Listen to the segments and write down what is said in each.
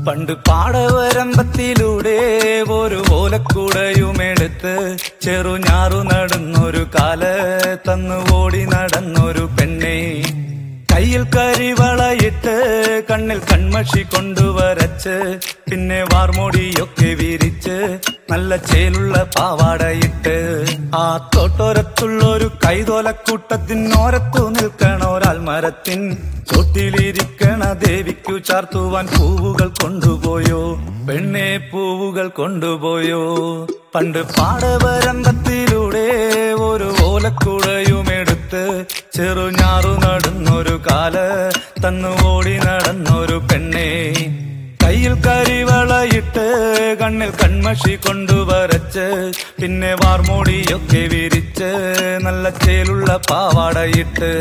പണ്ട് പാടവരമ്പത്തിലൂടെ ഒരു ഓലക്കുടയുമെടുത്ത് ചെറുഞാറു നടന്നൊരു കാല് തന്നു ഓടി നടന്നൊരു പെണ്ണെ കയ്യിൽ കരിവളയിട്ട് കണ്ണിൽ കൺമഷി കൊണ്ടുവരച്ച് പിന്നെ വാർമോടിയൊക്കെ വിരിച്ച് നല്ല ചേലുള്ള പാവാടയിട്ട് ആ തോട്ടോരത്തുള്ളൊരു കൈതോലക്കൂട്ടത്തിനോരത്തു നിൽക്കണ ഒരാൾ മരത്തിൻ ചോട്ടിലിരിക്കണ ദേവിക്കു ചാർത്തുവാൻ പൂവുകൾ കൊണ്ടുപോയോ പെണ്ണെ പൂവുകൾ കൊണ്ടുപോയോ പണ്ട് പാടവരമ്പത്തിലൂടെ ഒരു ഓലക്കുടയുമെടുത്ത് ചെറുഞാറു നടന്നൊരു കാല് തന്നു ഓടി നടന്നൊരു പെണ്ണെ കയ്യിൽ കരിവളയിട്ട് കണ്ണിൽ കൺമഷി കൊണ്ടുവരച്ച് പിന്നെ വാർമോടിയൊക്കെ വിരിച്ച് നല്ല ചേലുള്ള പാവാടയിട്ട്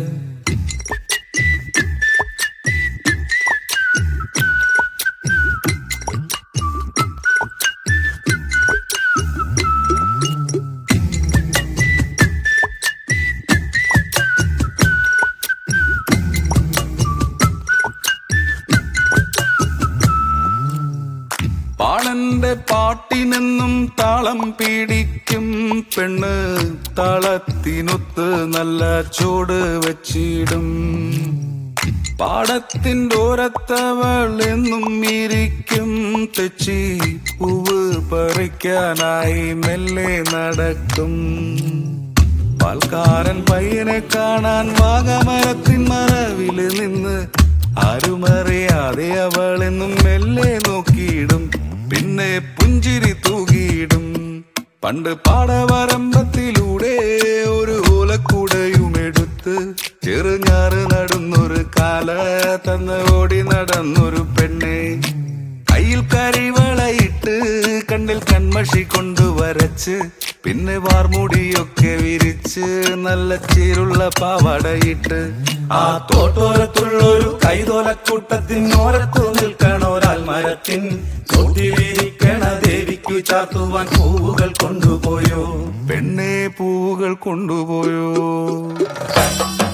പാളന്റെ പാട്ടിനെന്നും താളം പീഡിക്കും പെണ്ണ് താളത്തിനൊത്ത് നല്ല ചൂട് വച്ചിടും പാടത്തിൻ്റെ ഓരത്തവൾ എന്നും ഇരിക്കും തെച്ചി പൂവ് പറിക്കാനായി മെല്ലെ നടക്കും പാൽക്കാരൻ പയ്യനെ കാണാൻ വാഗമരത്തിൻ മറവില് നിന്ന് ആരുമറിയാതെ അവളെന്നും മെല്ലെ നോക്കിയിടും പിന്നെ പുഞ്ചിരി തൂകിയിടും പണ്ട് പാടവരമ്പത്തിലൂടെ ഒരു ഓലക്കൂടയുമെടുത്ത് ചെറുഞാറ് നടന്നൊരു കാല തന്ന് ഓടി നടന്നൊരു പെണ്ണെ കയ്യിൽ കരിവളയിട്ട് കണ്ണിൽ കൺമഷി കൊണ്ടുവരച്ച് പിന്നെ വാർമുടിയൊക്കെ വിരിച്ച് നല്ല ചീരുള്ള പാവാടയിട്ട് ആ തോട്ടോരത്തുള്ളൊരു കൈതോലക്കൂട്ടത്തിനോരത്തു നിൽക്കണ ഒരാൾ മരത്തിൻ ചോട്ടിലിരിക്കണ ദേവിക്കു ചാർത്തുവാൻ പൂവുകൾ കൊണ്ടുപോയോ പെണ്ണെ പൂവുകൾ കൊണ്ടുപോയോ